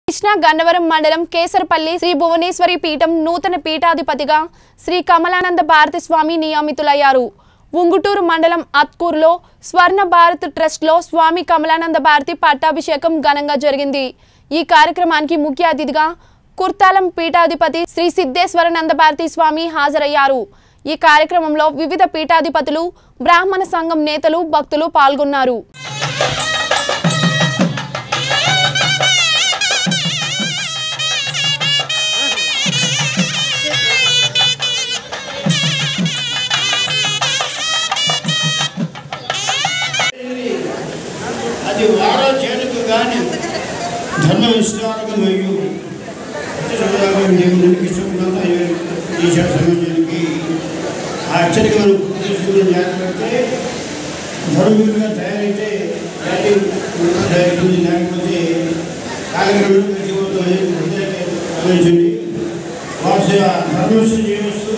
కృష్ణా గన్నవరం మండలం కేసరపల్లి శ్రీ భువనేశ్వరి పీఠం నూతన పీఠాధిపతిగా శ్రీ కమలానంద భారతి స్వామి నియమితులయ్యారు ఉంగుటూరు మండలం అత్కూరులో స్వర్ణ భారత్ ట్రస్ట్లో స్వామి కమలానంద భారతి పట్టాభిషేకం ఘనంగా జరిగింది ఈ కార్యక్రమానికి ముఖ్య అతిథిగా కుర్తాలం పీఠాధిపతి శ్రీ సిద్ధేశ్వరానంద భారతి స్వామి హాజరయ్యారు ఈ కార్యక్రమంలో వివిధ పీఠాధిపతులు బ్రాహ్మణ సంఘం నేతలు భక్తులు పాల్గొన్నారు అది వాడ చేతుకు కానీ ధర్మ విస్తారకు మరియు సముదాయం దేవునికి ఇష్టపడినంత ఈశ్వర సమాజానికి ఆ హెచ్చరిక మనం గుర్తు చేసుకుని జాగ్రత్త ధర్మీయులుగా తయారైతే జాతి ఉన్నత తయారవుతుంది లేకపోతే కార్యక్రమం కలిసిపోతుంది గమనించండి వాసు ధర్మవిషయం చేయవచ్చు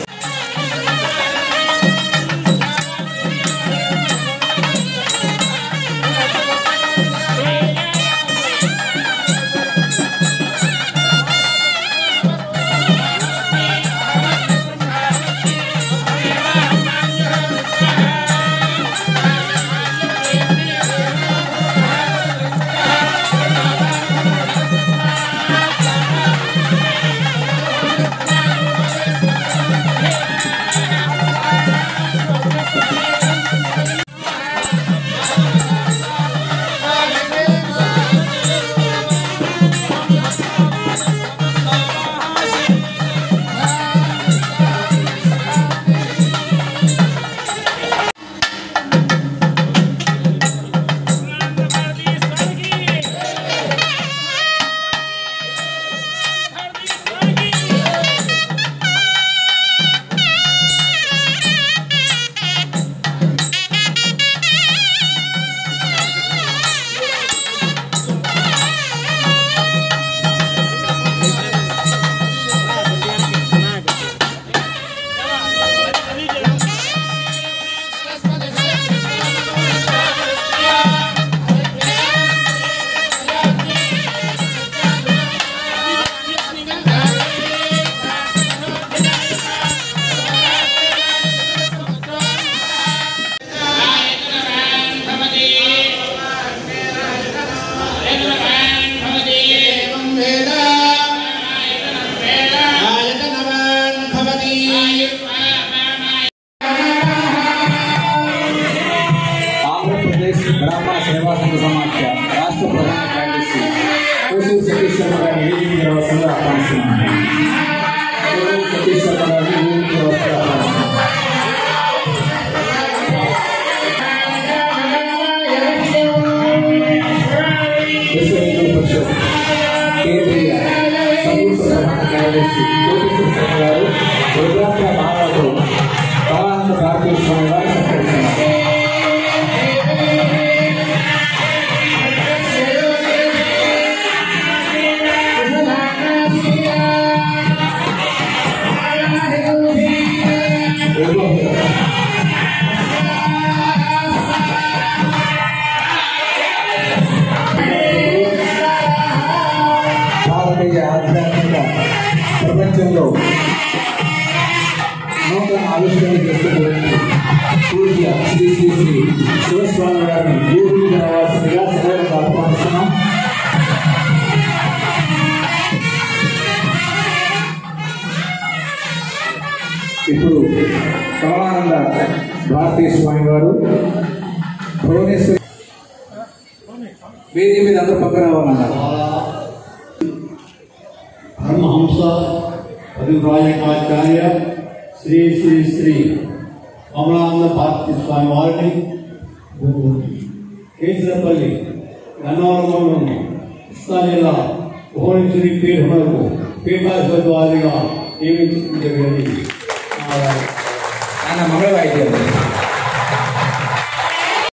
ఆంధ్రప్రదేశ్ బ్రాహ్మణ సేవా సంఘ సమాఖ్య రాష్ట్ర ప్రధాన కార్యదర్శి కోసూరు సతీష్ శర్మ గారిని వేదిక రావాల్సిందిగా ఆహ్వానిస్తున్నాను కోసూరు సతీష్ శర్మ గారిని వేదిక రావాల్సిందిగా ఆహ్వానిస్తున్నాను విశ్వ హిందూ పరిషత్ కేంద్రీయ సంయుక్త ప్రధాన కార్యదర్శి కోటేశ్వర శర్మ గారు రుద్రాక్ష మాలతో కళానంద భారతీయ స్వామి వారు సత్కరిస్తున్నారు భారతీయ ఆధ్యాత్మిక ప్రపంచంలో నూతన ఆవిష్కరణ చేస్తున్నటువంటి పూజ్య శ్రీ శ్రీ శ్రీ శివస్వామి గారిని భూమి రావాల్సిందిగా సదైవంగా ఆహ్వానిస్తున్నాం ఇప్పుడు కమలానంద భారతీయ స్వామి వారు భువనేశ్వరి వేది మీద అందరూ పక్కన రావాలన్నారు పరమహంస పరివ్రాజకాచార్య శ్రీ శ్రీ శ్రీ కమలానంద భారతి స్వామి వారిని కేసరపల్లి గన్నవరంలో కృష్ణా జిల్లా భువనేశ్వరి పీఠములకు పీఠాధిపతి వారిగా నియమించడం జరిగింది ఆ, ఆయన మంగళ వాయిద్యం